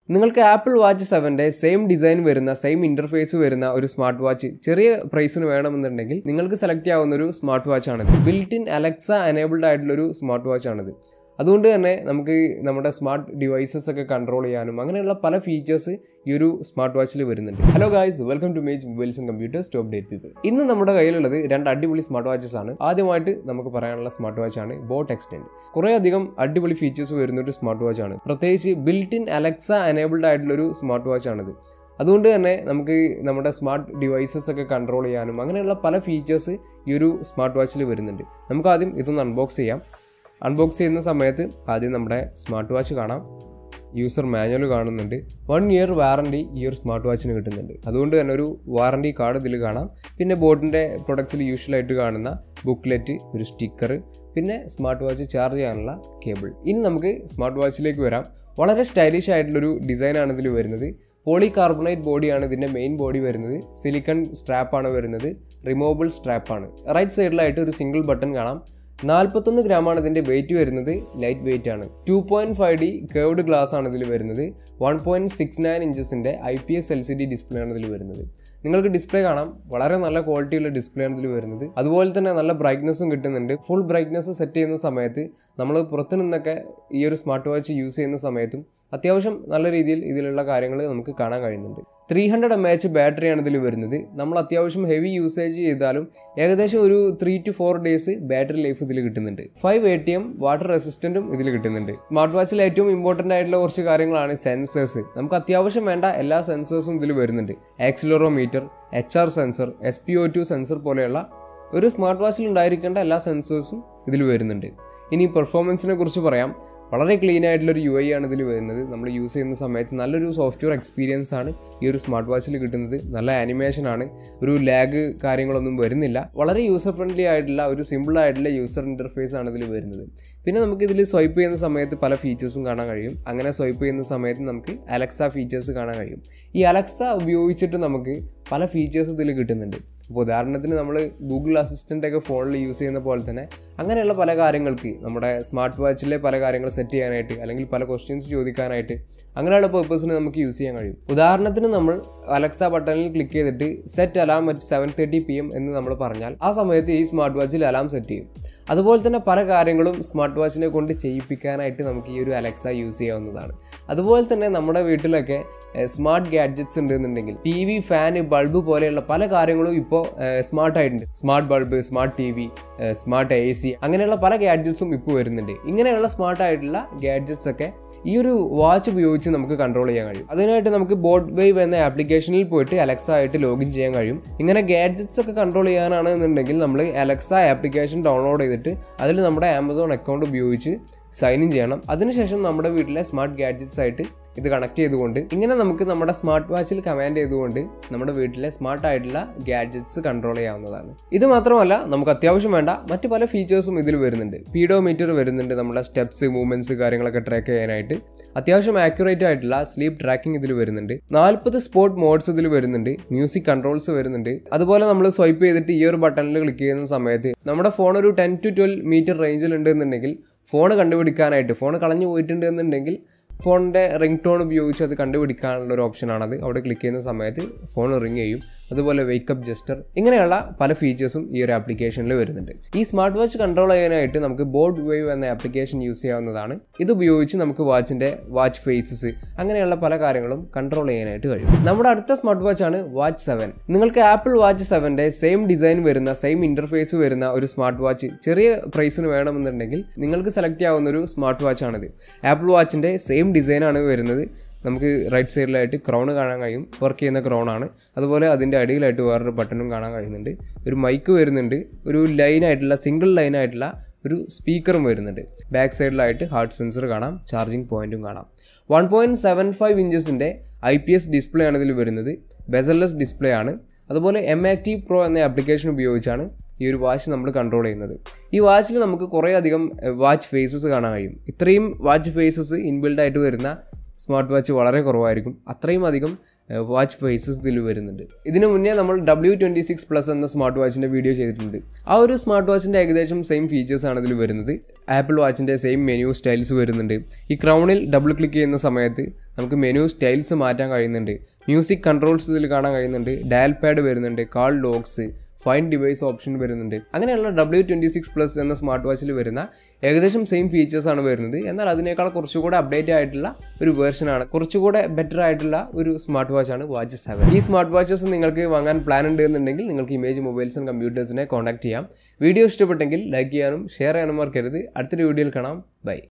നിങ്ങൾക്ക് Apple watch സെവൻ്റെ same design വരുന്ന സെയിം ഇന്റർഫേസ് വരുന്ന ഒരു സ്മാർട്ട് വാച്ച് ചെറിയ പ്രൈസിന് വേണമെന്നുണ്ടെങ്കിൽ നിങ്ങൾക്ക് സെലക്ട് ചെയ്യാവുന്ന ഒരു സ്മാർട്ട് വാച്ച് ആണിത് ബിൽറ്റ് ഇൻ അലക്സ എനേബിൾഡ് ആയിട്ടുള്ള ഒരു സ്മാർട്ട് വാച്ച് ആണിത് അതുകൊണ്ട് തന്നെ നമുക്ക് നമ്മുടെ സ്മാർട്ട് ഡിവൈസസ് ഒക്കെ കൺട്രോൾ ചെയ്യാനും അങ്ങനെയുള്ള പല ഫീച്ചേഴ്സ് ഈ ഒരു സ്മാർട്ട് വാച്ചിൽ വരുന്നുണ്ട് hello guys welcome to Mage mobiles and computers to update people ഇന്ന് നമ്മുടെ കയ്യിലുള്ളത് രണ്ട് അടിപൊളി സ്മാർട്ട് വാച്ചസ് ആണ് ആദ്യമായിട്ട് നമുക്ക് പറയാനുള്ള സ്മാർട്ട് വാച്ച് ആണ് ബോട്ട് എക്സ്റ്റെൻഡ് കുറേ അധികം അടിപൊളി ഫീച്ചേഴ്സ് വരുന്ന ഒരു സ്മാർട്ട് വാച്ച് ആണ് പ്രത്യേകിച്ച് ബിൽറ്റ് ഇൻ അലക്സ എനേബിൾഡ് ആയിട്ടുള്ള ഒരു സ്മാർട്ട് വാച്ച് ആണിത് അതുകൊണ്ട് തന്നെ നമുക്ക് നമ്മുടെ സ്മാർട്ട് ഡിവൈസസ് ഒക്കെ കൺട്രോൾ ചെയ്യാനും അങ്ങനെയുള്ള പല ഫീച്ചേഴ്സ് ഈ ഒരു സ്മാർട്ട് വാച്ചിൽ വരുന്നുണ്ട് നമുക്ക് ആദ്യം ഇതൊന്ന് അൺബോക്സ് ചെയ്യാം അൺബോക്സ് ചെയ്യുന്ന സമയത്ത് ആദ്യം നമ്മുടെ സ്മാർട്ട് വാച്ച് കാണാം യൂസർ മാനുവൽ കാണുന്നുണ്ട് വൺ ഇയർ വാറണ്ടി ഈ ഒരു സ്മാർട്ട് വാച്ചിന് കിട്ടുന്നുണ്ട് അതുകൊണ്ട് തന്നെ ഒരു വാറണ്ടി കാർഡ് ഇതിൽ കാണാം പിന്നെ ബോട്ടിൻ്റെ പ്രൊഡക്ട്സിൽ യൂഷ്വലായിട്ട് കാണുന്ന ബുക്ക്ലെറ്റ് ഒരു സ്റ്റിക്കർ പിന്നെ സ്മാർട്ട് വാച്ച് ചാർജ് ചെയ്യാനുള്ള കേബിൾ ഇനി നമുക്ക് സ്മാർട്ട് വാച്ചിലേക്ക് വരാം വളരെ സ്റ്റൈലിഷ് ആയിട്ടുള്ളൊരു ഡിസൈനാണ് ഇതിൽ വരുന്നത് പോളി കാർബണേറ്റ് ബോഡിയാണ് ഇതിൻ്റെ മെയിൻ ബോഡി വരുന്നത് സിലിക്കൺ സ്ട്രാപ്പാണ് വരുന്നത് റിമൂവബിൾ സ്ട്രാപ്പാണ് റൈറ്റ് സൈഡിലായിട്ട് ഒരു സിംഗിൾ ബട്ടൺ കാണാം നാൽപ്പത്തൊന്ന് ഗ്രാമാണ് ഇതിൻ്റെ വെയിറ്റ് വരുന്നത് ലൈറ്റ് വെയിറ്റ് ആണ് two point five D curved glass ആണ് ഇതിൽ വരുന്നത് വൺ പോയിൻറ്റ് സിക്സ് നയൻ ഇഞ്ചസിൻ്റെ I P S L C D display ആണ് ഇതിൽ വരുന്നത് നിങ്ങൾക്ക് ഡിസ്പ്ലേ കാണാം വളരെ നല്ല ക്വാളിറ്റിയുള്ള ഡിസ്പ്ലേ ആണ് ഇതിൽ വരുന്നത് അതുപോലെ തന്നെ നല്ല ബ്രൈറ്റ്നസ്സും കിട്ടുന്നുണ്ട് ഫുൾ ബ്രൈറ്റ്നസ് സെറ്റ് ചെയ്യുന്ന സമയത്ത് നമ്മൾ പുറത്തു നിന്നൊക്കെ ഈ ഒരു സ്മാർട്ട് വാച്ച് യൂസ് ചെയ്യുന്ന സമയത്തും അത്യാവശ്യം നല്ല രീതിയിൽ ഇതിലുള്ള കാര്യങ്ങൾ നമുക്ക് കാണാൻ കഴിയുന്നുണ്ട് ത്രീ ഹൺഡ്രഡ് എം എച്ച് ബാറ്ററിയാണ് ഇതിൽ വരുന്നത് നമ്മൾ അത്യാവശ്യം ഹെവി യൂസേജ് ചെയ്താലും ഏകദേശം ഒരു three to four days battery life ഇതിൽ കിട്ടുന്നുണ്ട് five A T M water റെസിസ്റ്റൻറ്റും ഇതിൽ കിട്ടുന്നുണ്ട് സ്മാർട്ട് വാച്ചിൽ ഏറ്റവും ഇമ്പോർട്ടൻ്റ് ആയിട്ടുള്ള കുറച്ച് കാര്യങ്ങളാണ് സെൻസേഴ്സ് നമുക്ക് അത്യാവശ്യം വേണ്ട എല്ലാ സെൻസേഴ്സും ഇതിൽ വരുന്നുണ്ട് accelerometer H R sensor S P O two sensor പോലെയുള്ള ഒരു സ്മാർട്ട് വാച്ചിൽ ഉണ്ടായിരിക്കേണ്ട എല്ലാ സെൻസേഴ്സും ഇതിൽ വരുന്നുണ്ട് ഇനി പെർഫോമൻസിനെ കുറിച്ച് പറയാം വളരെ ക്ലീൻ ആയിട്ടുള്ളൊരു യു ഐ ആണ് ഇതിൽ വരുന്നത് നമ്മൾ യൂസ് ചെയ്യുന്ന സമയത്ത് നല്ലൊരു സോഫ്റ്റ്വെയർ എക്സ്പീരിയൻസ് ആണ് ഈ ഒരു സ്മാർട്ട് വാച്ചിൽ കിട്ടുന്നത് നല്ല ആനിമേഷൻ ആണ് ഒരു ലാഗ് കാര്യങ്ങളൊന്നും വരുന്നില്ല വളരെ യൂസർ ഫ്രണ്ട്ലി ആയിട്ടുള്ള ഒരു സിമ്പിൾ ആയിട്ടുള്ള യൂസർ ഇൻ്റർഫേസ് ആണ് ഇതിൽ വരുന്നത് പിന്നെ നമുക്ക് ഇതിൽ സ്വൈപ്പ് ചെയ്യുന്ന സമയത്ത് പല ഫീച്ചേഴ്സും കാണാൻ കഴിയും അങ്ങനെ സ്വൈപ്പ് ചെയ്യുന്ന സമയത്ത് നമുക്ക് അലക്സ ഫീച്ചേഴ്സ് കാണാൻ കഴിയും ഈ അലക്സ ഉപയോഗിച്ചിട്ട് നമുക്ക് പല ഫീച്ചേഴ്സ് ഇതിൽ കിട്ടുന്നുണ്ട് അപ്പോൾ ഉദാഹരണത്തിന് നമ്മൾ ഗൂഗിൾ അസിസ്റ്റൻ്റ് ഒക്കെ ഫോണിൽ യൂസ് ചെയ്യുന്ന പോലെ തന്നെ അങ്ങനെയുള്ള പല കാര്യങ്ങൾക്ക് നമ്മുടെ സ്മാർട്ട് വാച്ചിലെ പല കാര്യങ്ങൾ സെറ്റ് ചെയ്യാനായിട്ട് അല്ലെങ്കിൽ പല ക്വസ്റ്റ്യൻസ് ചോദിക്കാനായിട്ട് അങ്ങനെയുള്ള പേർപ്പസിന് നമുക്ക് യൂസ് ചെയ്യാൻ കഴിയും ഉദാഹരണത്തിന് നമ്മൾ അലക്സ ബട്ടണിൽ ക്ലിക്ക് ചെയ്തിട്ട് set alarm at seven thirty P M എന്ന് നമ്മൾ പറഞ്ഞാൽ ആ സമയത്ത് ഈ സ്മാർട്ട് വാച്ചിൽ അലാം സെറ്റ് ചെയ്യും അതുപോലെ തന്നെ പല കാര്യങ്ങളും സ്മാർട്ട് വാച്ചിനെ കൊണ്ട് ചെയ്യിപ്പിക്കാനായിട്ട് നമുക്ക് ഈ ഒരു അലക്സ യൂസ് ചെയ്യാവുന്നതാണ് അതുപോലെ തന്നെ നമ്മുടെ വീട്ടിലൊക്കെ സ്മാർട്ട് ഗാഡ്ജറ്റ്സ് ഉണ്ടെന്നുണ്ടെങ്കിൽ ടി വി ഫാന് ബൾബ് പോലെയുള്ള പല കാര്യങ്ങളും ഇപ്പോൾ സ്മാർട്ട് ആയിട്ടുണ്ട് smart bulb smart T V smart A C അങ്ങനെയുള്ള പല ഗാഡ്ജറ്റ്സും ഇപ്പോൾ വരുന്നുണ്ട് ഇങ്ങനെയുള്ള സ്മാർട്ട് ആയിട്ടുള്ള ഗാഡ്ജറ്റ്സ് ഒക്കെ ഈ ഒരു വാച്ച് ഉപയോഗിച്ച് നമുക്ക് കൺട്രോൾ ചെയ്യാൻ കഴിയും അതിനായിട്ട് നമുക്ക് ബോട്ട് വേവ് എന്ന ആപ്ലിക്കേഷനിൽ പോയിട്ട് അലക്സ ആയിട്ട് ലോഗിൻ ചെയ്യാൻ കഴിയും ഇങ്ങനെ ഗാഡ്ജറ്റ്സ് ഒക്കെ കൺട്രോൾ ചെയ്യാനാണ് എന്നുണ്ടെങ്കിൽ നമ്മൾ അലക്സ ആപ്ലിക്കേഷൻ ഡൗൺലോഡ് ചെയ്തിട്ട് അതിൽ നമ്മുടെ ആമസോൺ അക്കൗണ്ട് ഉപയോഗിച്ച് സൈൻ ഇൻ ചെയ്യണം അതിനുശേഷം നമ്മുടെ വീട്ടിലെ സ്മാർട്ട് ഗാഡ്ജറ്റ്സ് ആയിട്ട് ഇത് കണക്ട് ചെയ്തുകൊണ്ട് ഇങ്ങനെ നമുക്ക് നമ്മുടെ സ്മാർട്ട് വാച്ചിൽ കമാൻഡ് ചെയ്തുകൊണ്ട് നമ്മുടെ വീട്ടിലെ സ്മാർട്ട് ആയിട്ടുള്ള ഗാഡ്ജറ്റ്സ് കൺട്രോൾ ചെയ്യാവുന്നതാണ് ഇത് മാത്രമല്ല നമുക്ക് അത്യാവശ്യം വേണ്ട മറ്റു പല ഫീച്ചേഴ്സും ഇതിൽ വരുന്നുണ്ട് പീഡോമീറ്റർ വരുന്നുണ്ട് നമ്മുടെ സ്റ്റെപ്സ് മൂവ്മെന്റ്സ് കാര്യങ്ങളൊക്കെ ട്രാക്ക് ചെയ്യാനായിട്ട് അത്യാവശ്യം ആക്യുറേറ്റ് ആയിട്ടുള്ള സ്ലീപ്പ് ട്രാക്കിംഗ് ഇതിൽ വരുന്നുണ്ട് നാൽപ്പത് സ്പോർട്ട് മോഡ്സ് ഇതിൽ വരുന്നുണ്ട് മ്യൂസിക് കൺട്രോൾസ് വരുന്നുണ്ട് അതുപോലെ നമ്മൾ സ്വൈപ്പ് ചെയ്തിട്ട് ഈ ഒരു ബട്ടണിൽ ക്ലിക്ക് ചെയ്യുന്ന സമയത്ത് നമ്മുടെ ഫോൺ ഒരു ടെൻ ടു ട്വൽവ് മീറ്റർ റേഞ്ചിൽ ഉണ്ട് എന്നുണ്ടെങ്കിൽ ഫോൺ കണ്ടുപിടിക്കാനായിട്ട് ഫോൺ കളഞ്ഞു പോയിട്ടുണ്ട് എന്നുണ്ടെങ്കിൽ ഫോണിൻ്റെ റിംഗ് ടോൺ ഉപയോഗിച്ച് അത് കണ്ടുപിടിക്കാനുള്ള ഒരു ഓപ്ഷനാണത് അവിടെ ക്ലിക്ക് ചെയ്യുന്ന സമയത്ത് ഫോൺ റിങ് ചെയ്യും അതുപോലെ വേക്കപ്പ് ജസ്റ്റർ ഇങ്ങനെയുള്ള പല ഫീച്ചേഴ്സും ഈ ഒരു ആപ്ലിക്കേഷനിൽ വരുന്നുണ്ട് ഈ സ്മാർട്ട് വാച്ച് കൺട്രോൾ ചെയ്യാനായിട്ട് നമുക്ക് ബോർഡ് വേവ് എന്ന ആപ്ലിക്കേഷൻ യൂസ് ചെയ്യാവുന്നതാണ് ഇത് ഉപയോഗിച്ച് നമുക്ക് വാച്ചിൻ്റെ വാച്ച് ഫേസസ് അങ്ങനെയുള്ള പല കാര്യങ്ങളും കൺട്രോൾ ചെയ്യാനായിട്ട് കഴിയും നമ്മുടെ അടുത്ത സ്മാർട്ട് വാച്ച് ആണ് വാച്ച് സെവൻ നിങ്ങൾക്ക് ആപ്പിൾ വാച്ച് സെവൻ്റെ സെയിം ഡിസൈൻ വരുന്ന സെയിം ഇൻ്റർഫേസ് വരുന്ന ഒരു സ്മാർട്ട് വാച്ച് ചെറിയ പ്രൈസിന് വേണമെന്നുണ്ടെങ്കിൽ നിങ്ങൾക്ക് സെലക്ട് ചെയ്യാവുന്ന ഒരു സ്മാർട്ട് വാച്ച് ആണിത് ആപ്പിൾ വാച്ചിൻ്റെ സെയിം ഡിസൈനാണ് വരുന്നത് നമുക്ക് റൈറ്റ് സൈഡിലായിട്ട് ക്രൗൺ കാണാൻ കഴിയും വർക്ക് ചെയ്യുന്ന ക്രൗൺ ആണ് അതുപോലെ അതിൻ്റെ അടിയിലായിട്ട് വേറൊരു ബട്ടണും കാണാൻ കഴിയുന്നുണ്ട് ഒരു മൈക്ക് വരുന്നുണ്ട് ഒരു ലൈനായിട്ടുള്ള സിംഗിൾ ലൈനായിട്ടുള്ള ഒരു സ്പീക്കറും വരുന്നുണ്ട് ബാക്ക് സൈഡിലായിട്ട് ഹാർട്ട് സെൻസർ കാണാം ചാർജിങ് പോയിന്റും കാണാം വൺ പോയിൻറ്റ് സെവൻ ഫൈവ് ഇഞ്ചസിൻ്റെ ഐ പി എസ് ഡിസ്പ്ലേ ആണ് ഇതിൽ വരുന്നത് ബെസൽലെസ് ഡിസ്പ്ലേ ആണ് അതുപോലെ എം ആക്റ്റീവ് പ്രോ എന്ന ആപ്ലിക്കേഷൻ ഉപയോഗിച്ചാണ് ഈ ഒരു വാച്ച് നമ്മൾ കൺട്രോൾ ചെയ്യുന്നത് ഈ വാച്ചിൽ നമുക്ക് കുറേ അധികം വാച്ച് ഫേസസ് കാണാൻ കഴിയും ഇത്രയും വാച്ച് ഫേസസ് ഇൻബിൽഡ് ആയിട്ട് വരുന്ന സ്മാർട്ട് വാച്ച് വളരെ കുറവായിരിക്കും അത്രയും അധികം വാച്ച് ഫേസസ് ഇതിൽ വരുന്നുണ്ട് ഇതിനു മുന്നേ നമ്മൾ ഡബ്ല്യു ട്വൻറ്റി സിക്സ് പ്ലസ് എന്ന സ്മാർട്ട് വാച്ചിൻ്റെ വീഡിയോ ചെയ്തിട്ടുണ്ട് ആ ഒരു സ്മാർട്ട് വാച്ചിൻ്റെ ഏകദേശം സെയിം ഫീച്ചേഴ്സ് ആണ് ഇതിൽ വരുന്നത് ആപ്പിൾ വാച്ചിൻ്റെ സെയിം മെനു സ്റ്റൈൽസ് വരുന്നുണ്ട് ഈ ക്രൗണിൽ ഡബിൾ ക്ലിക്ക് ചെയ്യുന്ന സമയത്ത് നമുക്ക് മെനു സ്റ്റൈൽസ് മാറ്റാൻ കഴിയുന്നുണ്ട് മ്യൂസിക് കൺട്രോൾസ് ഇതിൽ കാണാൻ കഴിയുന്നുണ്ട് ഡയൽ പാഡ് വരുന്നുണ്ട് call logs find device option വരുന്നുണ്ട് അങ്ങനെയുള്ള ഡബ്ല്യു ട്വൻറ്റി സിക്സ് പ്ലസ് എന്ന സ്മാർട്ട് വാച്ചിൽ വരുന്ന ഏകദേശം സെയിം ഫീച്ചേഴ്സ് ആണ് വരുന്നത് എന്നാൽ അതിനേക്കാൾ കുറച്ചുകൂടെ അപ്ഡേറ്റ് ആയിട്ടുള്ള ഒരു വേർഷനാണ് കുറച്ചുകൂടെ ബെറ്റർ ആയിട്ടുള്ള ഒരു സ്മാർട്ട് വാച്ചാണ് വാച്ച് സെവൻ ഈ സ്മാർട്ട് വാച്ചസ് നിങ്ങൾക്ക് വാങ്ങാൻ പ്ലാൻ ഉണ്ട് എന്നുണ്ടെങ്കിൽ നിങ്ങൾക്ക് ഇമേജ് മൊബൈൽസ് ആൻഡ് കമ്പ്യൂട്ടേഴ്സിനെ കോൺടാക്ട് ചെയ്യാം വീഡിയോ ഇഷ്ടപ്പെട്ടെങ്കിൽ ലൈക്ക് ചെയ്യാനും ഷെയർ ചെയ്യാനും മറക്കരുത് അടുത്തൊരു വീഡിയോയിൽ കാണാം ബൈ